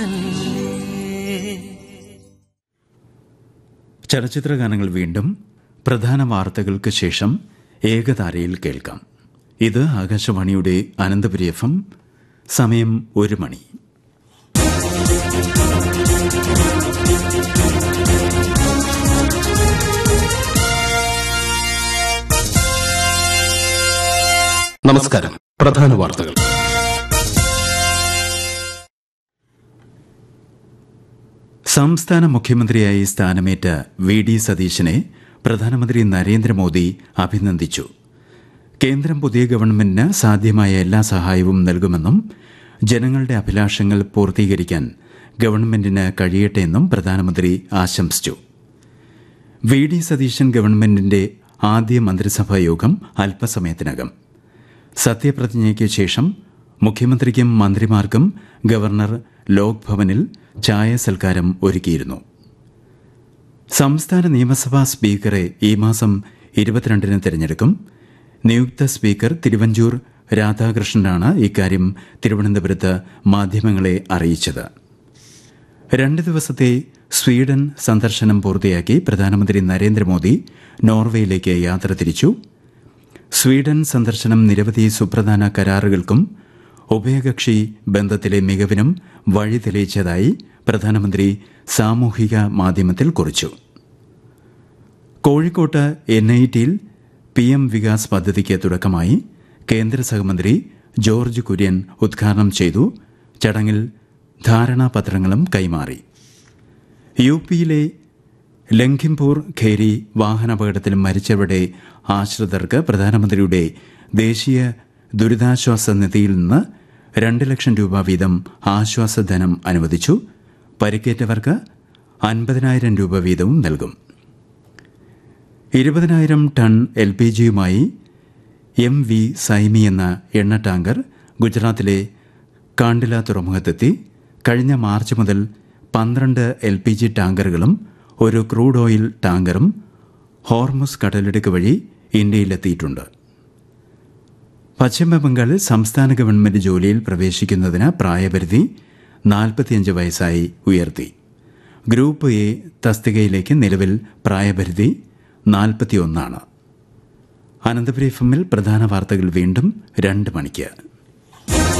ചലച്ചിത്ര ഗാനങ്ങൾ വീണ്ടും പ്രധാന വാർത്തകൾക്ക് ശേഷം ഏകതാരയിൽ കേൾക്കാം ഇത് ആകാശവാണിയുടെ അനന്തപുരി എഫ് എം സമയം ഒരു മണി നമസ്കാരം പ്രധാന വാർത്തകൾ സംസ്ഥാന മുഖ്യമന്ത്രിയായി സ്ഥാനമേറ്റ വി ഡി സതീശനെ പ്രധാനമന്ത്രി നരേന്ദ്രമോദി അഭിനന്ദിച്ചു കേന്ദ്രം പുതിയ ഗവൺമെന്റിന് സാധ്യമായ എല്ലാ സഹായവും നൽകുമെന്നും ജനങ്ങളുടെ അഭിലാഷങ്ങൾ പൂർത്തീകരിക്കാൻ ഗവൺമെന്റിന് കഴിയട്ടെ എന്നും പ്രധാനമന്ത്രി ആശംസിച്ചു വി ഡി സതീശൻ ഗവൺമെന്റിന്റെ ആദ്യ മന്ത്രിസഭാ യോഗം അല്പസമയത്തിനകം സത്യപ്രതിജ്ഞയ്ക്ക് ശേഷം മുഖ്യമന്ത്രിക്കും മന്ത്രിമാർക്കും ഗവർണർ ലോക് ഭവനിൽ ചായ സൽക്കാരം ഒരുക്കിയിരുന്നു സംസ്ഥാന നിയമസഭാ സ്പീക്കറെ ഈ മാസം ഇരുപത്തിരണ്ടിന് തിരഞ്ഞെടുക്കും നിയുക്ത സ്പീക്കർ തിരുവഞ്ചൂർ രാധാകൃഷ്ണനാണ് ഇക്കാര്യം തിരുവനന്തപുരത്ത് മാധ്യമങ്ങളെ അറിയിച്ചത് രണ്ട് ദിവസത്തെ സ്വീഡൻ സന്ദർശനം പൂർത്തിയാക്കി പ്രധാനമന്ത്രി നരേന്ദ്രമോദി നോർവേയിലേക്ക് യാത്ര തിരിച്ചു സ്വീഡൻ സന്ദർശനം നിരവധി സുപ്രധാന കരാറുകൾക്കും ഉഭയകക്ഷി ബന്ധത്തിലെ മികവിനും വഴി തെളിയിച്ചതായി പ്രധാനമന്ത്രി സാമൂഹിക മാധ്യമത്തിൽ കുറിച്ചു കോഴിക്കോട്ട് എൻ ഐ ടിയിൽ പി എം വികാസ് പദ്ധതിക്ക് തുടക്കമായി കേന്ദ്ര സഹമന്ത്രി ജോർജ് കുര്യൻ ഉദ്ഘാടനം ചെയ്തു ചടങ്ങിൽ ധാരണാപത്രങ്ങളും കൈമാറി യു പിയിലെ ലഖിംപൂർ ഖേരി വാഹനാപകടത്തിൽ മരിച്ചവരുടെ ആശ്രിതർക്ക് പ്രധാനമന്ത്രിയുടെ ദേശീയ ദുരിതാശ്വാസ നിധിയിൽ നിന്ന് രണ്ട് ലക്ഷം രൂപ വീതം ആശ്വാസധനം അനുവദിച്ചു പരിക്കേറ്റവർക്ക് അൻപതിനായിരം രൂപ വീതവും നൽകും ഇരുപതിനായിരം ടൺ എൽ പി ജിയുമായി എം വി സൈമി എന്ന എണ്ണ ടാങ്കർ ഗുജറാത്തിലെ കാണ്ടില തുറമുഖത്തെത്തി കഴിഞ്ഞ മാർച്ച് മുതൽ പന്ത്രണ്ട് എൽ പി ജി ടാങ്കറുകളും ഒരു ക്രൂഡ് ഓയിൽ ടാങ്കറും ഹോർമുസ് കടലിടുക്ക് വഴി ഇന്ത്യയിലെത്തിയിട്ടുണ്ട് പശ്ചിമബംഗാളിൽ സംസ്ഥാന ഗവൺമെന്റ് ജോലിയിൽ പ്രവേശിക്കുന്നതിന് പ്രായപരിധി നാൽപ്പത്തിയഞ്ച് വയസ്സായി ഉയർത്തി ഗ്രൂപ്പ് എ തസ്തികയിലേക്ക് നിലവിൽ പ്രായപരിധി നാൽപ്പത്തിയൊന്നാണ് അനന്തപുരി എഫ് എമ്മിൽ പ്രധാന വാർത്തകൾ വീണ്ടും രണ്ട് മണിക്ക്